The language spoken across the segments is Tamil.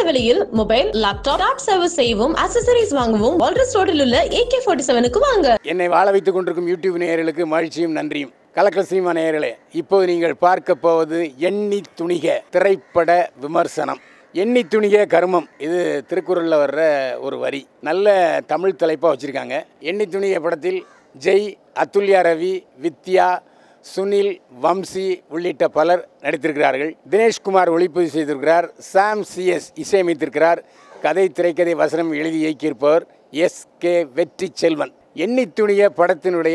விலையில் மொபைல் லேப்டாப் டாப் சர்வீஸ் செய்யவும் அக்சசரிஸ் வாங்கவும் வால்ரஸ் ரோடில் உள்ள ஏகே ஃபார்ட்டி செவனுக்கு வாங்க என்னை வாழ வைத்துக் கொண்டிருக்கும் யூடியூப் நேயர்களுக்கு மகிழ்ச்சியும் நன்றியும் கலக்கல் சினிமா நேயர்களே இப்போது நீங்கள் பார்க்க போவது எண்ணி துணிக திரைப்பட விமர்சனம் எண்ணி துணிக கருமம் இது திருக்குறளில் வர்ற ஒரு வரி நல்ல தமிழ் தலைப்பாக வச்சுருக்காங்க எண்ணி துணிக படத்தில் ஜெய் அத்துல்யா ரவி வித்யா சுனில் வம்சி உள்ளிட்ட பலர் நடித்திருக்கிறார்கள் தினேஷ்குமார் ஒளிப்பதிவு செய்திருக்கிறார் சாம் சிஎஸ் இசையமைத்திருக்கிறார் கதை திரைக்கதை வசனம் எழுதி இயக்கியிருப்பவர் எஸ் கே வெற்றி செல்வன் எண்ணி துணிய படத்தினுடைய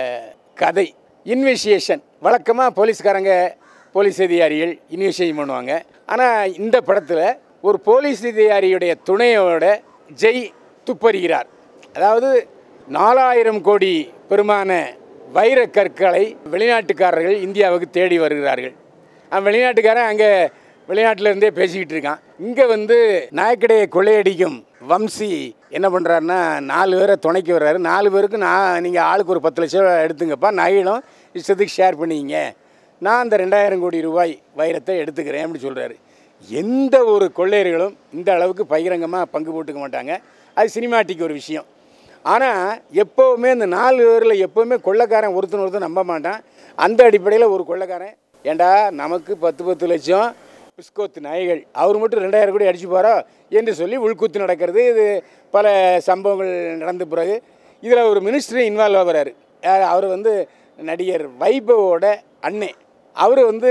கதை இன்வெஸ்டிகேஷன் வழக்கமாக போலீஸ்காரங்க போலீஸ் அதிகாரிகள் இன்வெஸ்டிகேஷன் பண்ணுவாங்க ஆனால் இந்த படத்தில் ஒரு போலீஸ் அதிகாரியுடைய துணையோட ஜெய் துப்பறிகிறார் அதாவது நாலாயிரம் கோடி பெருமான வைரக் கற்களை வெளிநாட்டுக்காரர்கள் இந்தியாவுக்கு தேடி வருகிறார்கள் அவன் வெளிநாட்டுக்காரன் அங்கே வெளிநாட்டில் இருந்தே பேசிக்கிட்டு இருக்கான் இங்கே வந்து நாயக்கடையை கொள்ளையடிக்கும் வம்சி என்ன பண்ணுறாருன்னா நாலு பேரை துணைக்கு வர்றாரு நாலு பேருக்கு நான் நீங்கள் ஆளுக்கு ஒரு பத்து லட்சம் ரூபா எடுத்துங்கப்பா நகையிலும் இஷ்டத்துக்கு ஷேர் பண்ணிக்கிங்க நான் அந்த ரெண்டாயிரம் கோடி ரூபாய் வைரத்தை எடுத்துக்கிறேன் அப்படின்னு சொல்கிறாரு எந்த ஒரு கொள்ளையர்களும் இந்த அளவுக்கு பகிரங்கமாக பங்கு போட்டுக்க மாட்டாங்க அது சினிமாட்டிக் ஒரு விஷயம் ஆனால் எப்போவுமே இந்த நாலு பேரில் எப்போவுமே கொள்ளைக்காரன் ஒருத்தன் ஒருத்தன் நம்ப மாட்டான் அந்த அடிப்படையில் ஒரு கொள்ளைக்காரன் ஏண்டா நமக்கு பத்து பத்து லட்சம் பிஸ்கோத்து நாய்கள் அவர் மட்டும் ரெண்டாயிரம் கோடி அடிச்சு போகிறோ என்று சொல்லி உள்குத்து நடக்கிறது இது பல சம்பவங்கள் நடந்த பிறகு இதில் ஒரு மினிஸ்டர் இன்வால்வ் ஆகிறாரு யார் அவர் வந்து நடிகர் வைபவோட அண்ணே அவர் வந்து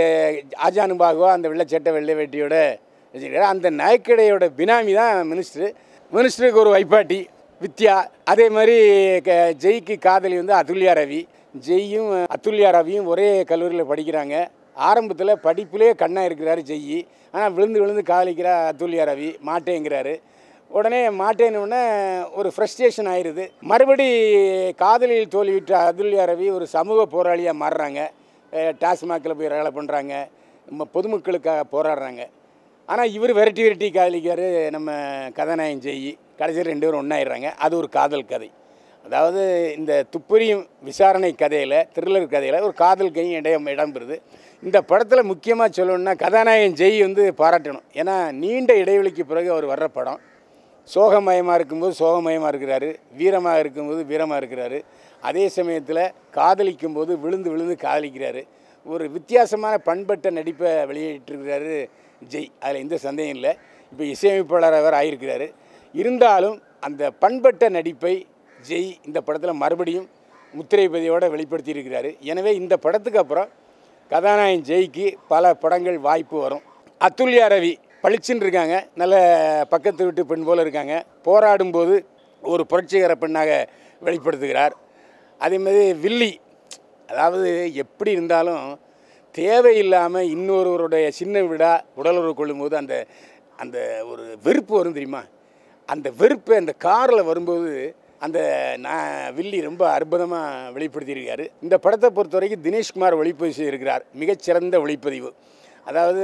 ஆஜானுபாகுவா அந்த வெள்ளச்சட்டை வெள்ளை வேட்டியோட வச்சுருக்காரு அந்த நாய்க்கடையோட பினாமி தான் மினிஸ்டர் மினிஸ்டருக்கு ஒரு வைப்பாட்டி வித்யா அதே மாதிரி க ஜெய்க்கு காதலி வந்து அதுல்யா ரவி ஜெய்யும் அத்துல்யா ரவியும் ஒரே கல்லூரியில் படிக்கிறாங்க ஆரம்பத்தில் படிப்பிலே கண்ணா இருக்கிறாரு ஜெய் ஆனால் விழுந்து விழுந்து காதலிக்கிறா அதுல்யா ரவி மாட்டேங்கிறாரு உடனே மாட்டேன்னு ஒரு ஃப்ரஸ்ட்ரேஷன் ஆயிடுது மறுபடி காதலியில் தோல்வியுற்ற அதுல்யா ரவி ஒரு சமூக போராளியாக மாறுறாங்க அஹ் டாஸ்மாகில் போய் வேலை பண்ணுறாங்க நம்ம பொதுமக்களுக்காக போராடுறாங்க ஆனால் இவர் விரட்டி விரட்டி காதலிக்காரு நம்ம கதாநாயகன் ஜெய் கடைசியில் ரெண்டு பேரும் ஒன்றாயிடுறாங்க அது ஒரு காதல் கதை அதாவது இந்த துப்பறியும் விசாரணை கதையில் த்ரில்லர் கதையில் ஒரு காதல் கையும் இடம் இடம்பெறுது இந்த படத்தில் முக்கியமாக சொல்லணும்னா கதாநாயகன் ஜெய் வந்து பாராட்டணும் ஏன்னா நீண்ட இடைவெளிக்கு பிறகு அவர் வர்ற படம் சோகமயமாக இருக்கும்போது சோகமயமாக இருக்கிறாரு வீரமாக இருக்கும்போது வீரமாக இருக்கிறாரு அதே சமயத்தில் காதலிக்கும் போது விழுந்து விழுந்து காதலிக்கிறாரு ஒரு வித்தியாசமான பண்பட்ட நடிப்பை வெளியிட்டிருக்கிறாரு ஜெய் அதில் எந்த சந்தேகம் இல்லை இப்போ இசையமைப்பாளர் அவர் ஆகியிருக்கிறாரு இருந்தாலும் அந்த பண்பட்ட நடிப்பை ஜெய் இந்த படத்தில் மறுபடியும் முத்திரை பதிவோடு வெளிப்படுத்தியிருக்கிறாரு எனவே இந்த படத்துக்கு அப்புறம் கதாநாயகன் ஜெய்க்கு பல படங்கள் வாய்ப்பு வரும் அத்துல்யா ரவி பளிச்சுன்னு இருக்காங்க நல்ல பக்கத்து வீட்டு பெண் போல இருக்காங்க போராடும்போது ஒரு புரட்சிகர பெண்ணாக வெளிப்படுத்துகிறார் அதே மாதிரி வில்லி அதாவது எப்படி இருந்தாலும் தேவையில்லாமல் இன்னொருவருடைய சின்ன விடா உடலுறவு கொள்ளும்போது அந்த அந்த ஒரு வெறுப்பு வரும் தெரியுமா அந்த வெறுப்பை அந்த காரில் வரும்போது அந்த நான் வில்லி ரொம்ப அற்புதமாக வெளிப்படுத்தியிருக்காரு இந்த படத்தை பொறுத்த வரைக்கும் தினேஷ்குமார் ஒளிப்பதிவு செய்திருக்கிறார் மிகச்சிறந்த ஒளிப்பதிவு அதாவது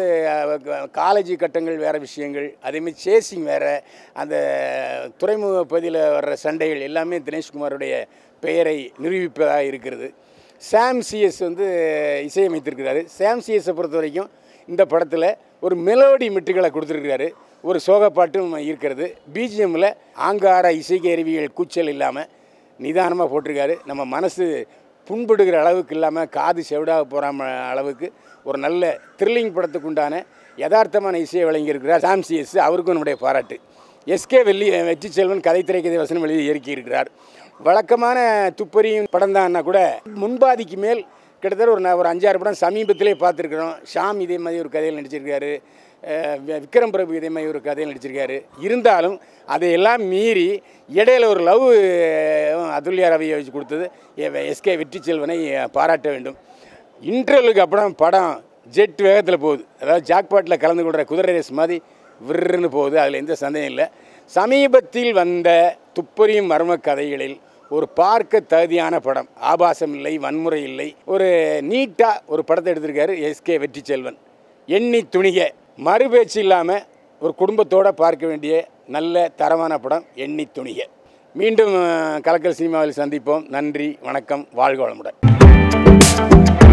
காலேஜ் கட்டங்கள் வேறு விஷயங்கள் அதேமாதிரி சேசிங் வேறு அந்த துறைமுக பகுதியில் வர்ற சண்டைகள் எல்லாமே தினேஷ்குமாருடைய பெயரை நிரூபிப்பதாக இருக்கிறது சாம் சிஎஸ் வந்து இசையமைத்திருக்கிறாரு சாம் சிஎஸை பொறுத்த வரைக்கும் இந்த படத்தில் ஒரு மெலோடி மெட்டுகளை கொடுத்துருக்கிறாரு ஒரு சோகப்பாட்டும் இருக்கிறது பிஜிஎம்மில் ஆங்கார இசைக்கருவிகள் கூச்சல் இல்லாமல் நிதானமாக போட்டிருக்காரு நம்ம மனசு புண்படுகிற அளவுக்கு இல்லாமல் காது செவிடாக போகாம அளவுக்கு ஒரு நல்ல த்ரில்லிங் படத்துக்கு உண்டான யதார்த்தமான இசையை வழங்கியிருக்கிறார் சாம் சிஎஸ் அவருக்கும் நம்முடைய பாராட்டு எஸ்கே வெள்ளி வெற்றி செல்வன் கதை திரைக்கதை வசனம் எழுதி இயக்கியிருக்கிறார் வழக்கமான துப்பறியும் படம் தான்னா கூட முன்பாதிக்கு மேல் கிட்டத்தட்ட ஒரு ந- ஒரு அஞ்சாறு படம் சமீபத்திலே பார்த்துருக்குறோம் ஷாம் இதே மாதிரி ஒரு கதையில் நடிச்சிருக்காரு அஹ் வி- விக்ரம் பிரபு இதே மாதிரி ஒரு கதையில் நடிச்சிருக்காரு இருந்தாலும் அதையெல்லாம் மீறி இடையில ஒரு லவ் அதுல்யா ரவியை வச்சு கொடுத்தது எஸ்கே வெற்றி செல்வனை அஹ், பாராட்ட வேண்டும் இன்டர்வலுக்கு அப்புறம் படம் ஜெட் வேகத்தில் போகுது அதாவது ஜாக்பாட்டில் கலந்து கொள்கிற குதிரை ரேஸ் மாதிரி விருன்னு போகுது அதில் எந்த சந்தேகம் இல்லை சமீபத்தில் வந்த துப்பறியும் மர்ம கதைகளில் ஒரு பார்க்க தகுதியான படம் ஆபாசம் இல்லை வன்முறை இல்லை ஒரு நீட்டாக ஒரு படத்தை எடுத்திருக்காரு எஸ்கே வெற்றி செல்வன் எண்ணி துணிக மறுபேச்சு இல்லாமல் ஒரு குடும்பத்தோடு பார்க்க வேண்டிய நல்ல தரமான படம் எண்ணி துணிக மீண்டும் அஹ், கலக்கல் சினிமாவில் சந்திப்போம் நன்றி வணக்கம் வாழ்க வளமுடன்